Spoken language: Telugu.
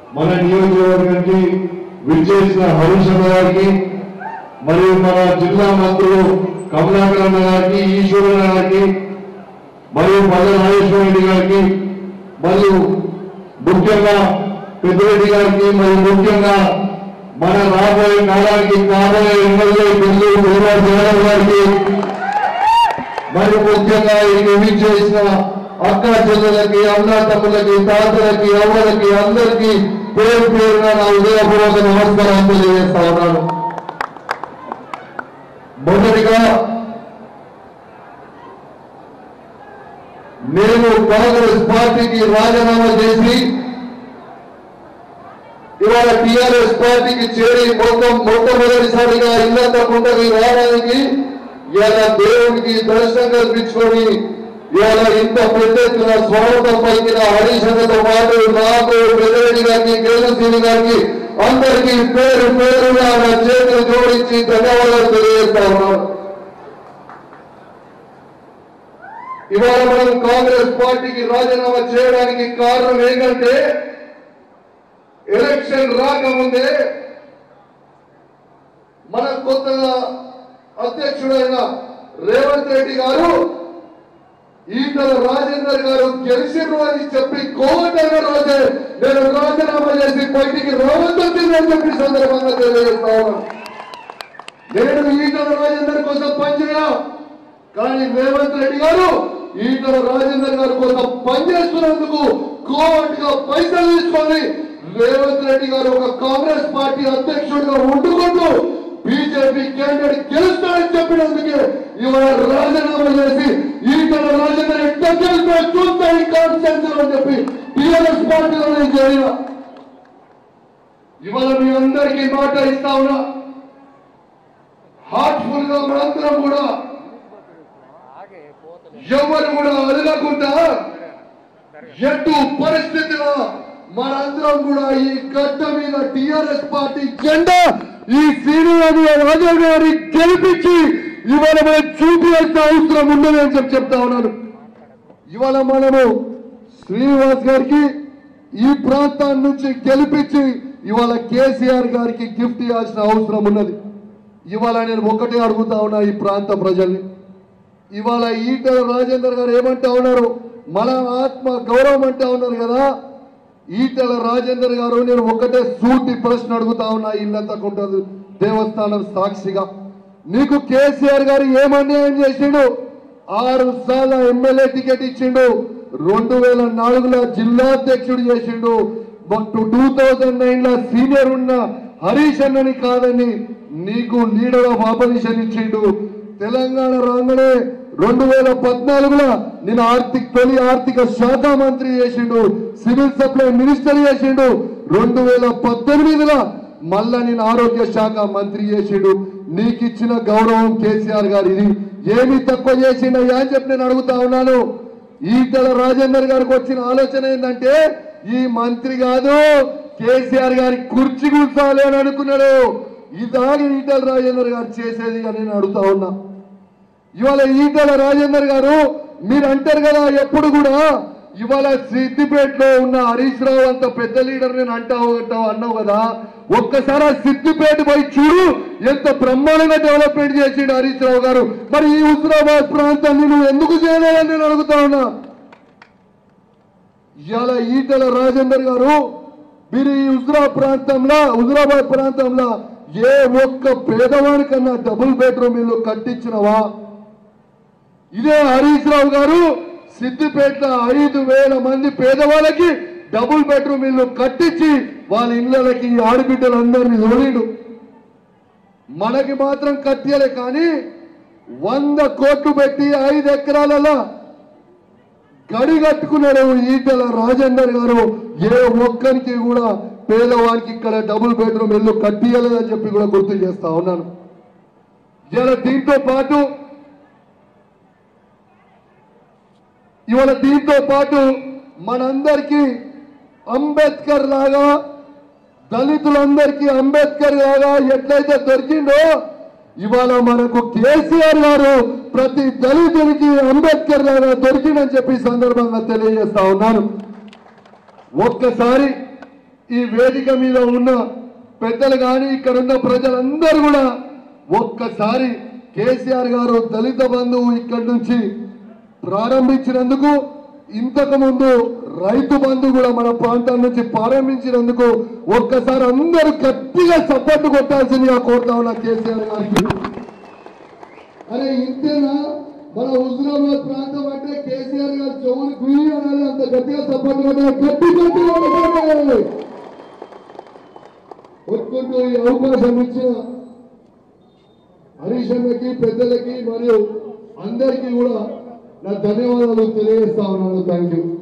మన నియోజకవర్గానికి విచ్చేసిన హరీష్ అన్న గారికి మరియు మన జిల్లా మంత్రులు కమలాకర్ అన్న గారికి ఈశ్వరన్న గారికి మరియు పల్ల నాగేశ్వర రెడ్డి గారికి మరియు ముఖ్యంగా పెద్దిరెడ్డి గారికి మరియు ముఖ్యంగా మన రాబోయే కాలానికి కాబోయే ఎమ్మెల్యే పెళ్లి జగన్ గారికి మరి ముఖ్యంగా ఈ చేసిన అక్క చెల్లెలకి అన్న తమ్ములకి తాతలకి అవ్వలకి అందరికీ పేరు పేరుగా నా ఉదయపూర్వక నమస్కారం తెలియజేస్తా ఉన్నాను మొదటిగా నేను కాంగ్రెస్ పార్టీకి రాజీనామా చేసి ఇవాళ టిఆర్ఎస్ పార్టీకి చేరి మొత్తం మొట్టమొదటిసారిగా ఇల్లంత కుంటకి రావడానికి ఇవాళ దేవుడికి దర్శనం కల్పించుకొని ఇవాళ ఇంత పెద్ద ఎత్తున స్వాగతం పలికిన హరీష్ అన్నతో పాటు నాకు పెద్దరెడ్డి గారికి కేంద్రశ్రీని గారికి అందరికీ పేరు పేరుగా నా చేతులు జోడించి ధన్యవాదాలు తెలియజేస్తా ఉన్నాను ఇవాళ మనం కాంగ్రెస్ పార్టీకి రాజీనామా చేయడానికి కారణం ఏంటంటే ఎలక్షన్ రాకముందే మన కొత్తగా అధ్యక్షుడైన రేవంత్ రెడ్డి గారు ఈటల రాజేందర్ గారు గెలిచిర్రు అని చెప్పి కోటైన రోజే నేను రాజీనామా చేసి బయటికి రావద్దని చెప్పి సందర్భంగా తెలియజేస్తా ఉన్నాను నేను ఈటల రాజేందర్ కోసం పనిచేయా కానీ రేవంత్ రెడ్డి గారు ఈటల రాజేందర్ గారి కోసం పనిచేస్తున్నందుకు కోర్టుగా పైసలు తీసుకొని రేవంత్ రెడ్డి గారు ఒక కాంగ్రెస్ పార్టీ అధ్యక్షుడిగా ఉండుకుంటూ బీజేపీ క్యాండిడేట్ గెలుస్తాడని చెప్పినందుకే ఇవాళ రాజీనామా చేసి ఈటల రాజేందర్ ఎట్లా గెలుస్తా చూస్తా ఈ కాన్స్టెన్స్ అని చెప్పి టీఆర్ఎస్ పార్టీలో నేను చేరిన ఇవాళ మీ అందరికీ మాట ఇస్తా ఉన్నా హార్ట్ఫుల్ గా మనందరం కూడా ఎవరు కూడా అడగకుండా ఎటు పరిస్థితిలో మనందరం కూడా ఈ గడ్డ మీద టిఆర్ఎస్ పార్టీ జెండా ఈ సీనియర్ రాజా గారి గెలిపించి ఇవాళ మనం చూపించాల్సిన అవసరం ఉందని అని చెప్పి చెప్తా ఉన్నాను ఇవాళ మనము శ్రీనివాస్ గారికి ఈ ప్రాంతాన్ని నుంచి గెలిపించి ఇవాళ కేసీఆర్ గారికి గిఫ్ట్ ఇవ్వాల్సిన అవసరం ఉన్నది ఇవాళ నేను ఒకటే అడుగుతా ఉన్నా ఈ ప్రాంత ప్రజల్ని ఇవాళ ఈటల రాజేందర్ గారు ఏమంటా ఉన్నారు మన ఆత్మ గౌరవం అంటా ఉన్నారు కదా ఈటల రాజేందర్ గారు నేను ఒకటే సూటి ప్రశ్న అడుగుతా ఉన్నా ఇల్లంతా కుంటది దేవస్థానం సాక్షిగా నీకు కేసీఆర్ గారు ఏం అన్యాయం చేసిండు ఆరు సార్ల ఎమ్మెల్యే టికెట్ ఇచ్చిండు రెండు వేల నాలుగులో జిల్లా అధ్యక్షుడు చేసిండు టూ థౌజండ్ నైన్ లో సీనియర్ ఉన్న హరీష్ అన్నని కాదని నీకు లీడర్ ఆఫ్ ఆపోజిషన్ ఇచ్చిండు తెలంగాణ రాగానే రెండు వేల పద్నాలుగులో నేను ఆర్థిక తొలి ఆర్థిక శాఖ మంత్రి చేసిండు సివిల్ సప్లై మినిస్టర్ చేసిండు రెండు వేల పద్దెనిమిదిలో మళ్ళా నేను ఆరోగ్య శాఖ మంత్రి చేసిండు నీకు ఇచ్చిన గౌరవం కేసీఆర్ గారు ఇది ఏమి తక్కువ చేసిండయ్యా అని చెప్పి నేను అడుగుతా ఉన్నాను ఈటల రాజేందర్ గారికి వచ్చిన ఆలోచన ఏంటంటే ఈ మంత్రి కాదు కేసీఆర్ గారి కుర్చీ కూర్చోవాలి అని అనుకున్నాడు ఇదాగి ఈటల రాజేందర్ గారు చేసేది అని నేను అడుగుతా ఉన్నా ఇవాళ ఈటల రాజేందర్ గారు మీరు అంటారు కదా ఎప్పుడు కూడా ఇవాళ సిద్దిపేటలో ఉన్న హరీష్ రావు అంత పెద్ద లీడర్ నేను అంటావు అంటావు అన్నావు కదా ఒక్కసారి ఆ సిద్దిపేట పోయి చూడు ఎంత బ్రహ్మాండంగా డెవలప్మెంట్ చేసిండు హరీష్ రావు గారు మరి ఈ హుజరాబాద్ ప్రాంతాన్ని నువ్వు ఎందుకు చేయలేదని నేను అడుగుతా ఉన్నా ఇవాళ ఈటల రాజేందర్ గారు మీరు ఈ హుజరా ప్రాంతంలో హుజరాబాద్ ప్రాంతంలో ఏ ఒక్క పేదవాడికన్నా డబుల్ బెడ్రూమ్ ఇల్లు కట్టించినవా ఇదే హరీష్ రావు గారు సిద్దిపేటలో ఐదు వేల మంది పేదవాళ్ళకి డబుల్ బెడ్రూమ్ ఇల్లు కట్టించి వాళ్ళ ఇళ్ళకి ఆడబిడ్డలందరినీ తోలిడు మనకి మాత్రం కట్టియలే కానీ వంద కోట్లు పెట్టి ఐదు ఎకరాలలో గడి కట్టుకున్నాడు ఈటల రాజేందర్ గారు ఏ ఒక్కరికి కూడా పేదవానికి ఇక్కడ డబుల్ బెడ్రూమ్ ఇల్లు కట్టియలేదని చెప్పి కూడా గుర్తు చేస్తా ఉన్నాను ఇలా దీంతో పాటు ఇవాళ దీంతో పాటు మనందరికీ అంబేద్కర్ లాగా దళితులందరికీ అంబేద్కర్ లాగా ఎట్లయితే దొరికిండో ఇవాళ మనకు కేసీఆర్ గారు ప్రతి దళితునికి అంబేద్కర్ లాగా దొరికిందని చెప్పి ఈ సందర్భంగా తెలియజేస్తా ఉన్నాను ఒక్కసారి ఈ వేదిక మీద ఉన్న పెద్దలు కానీ ఇక్కడ ఉన్న ప్రజలందరూ కూడా ఒక్కసారి కేసీఆర్ గారు దళిత బంధువు ఇక్కడి నుంచి ప్రారంభించినందుకు ఇంతకు ముందు రైతు బంధు కూడా మన ప్రాంతం నుంచి ప్రారంభించినందుకు ఒక్కసారి అందరూ గట్టిగా సపోర్ట్ కొట్టాల్సిందిగా కోరుతా ఉన్నా కేసీఆర్ గారికి అరే ఇంతేనా మన హుజరాబాద్ ప్రాంతం అంటే కేసీఆర్ గారు చెవులు కుయ్యి అనాలి అంత గట్టిగా సపోర్ట్ కొట్టాలి గట్టి గట్టి కొట్టుకోండి. కొట్టుకుంటూ ఈ అవకాశం ఇచ్చిన హరీష్ అన్నకి పెద్దలకి మరియు అందరికీ కూడా నా ధన్యవాదాలు తెలియజేస్తా ఉన్నాను థ్యాంక్ యూ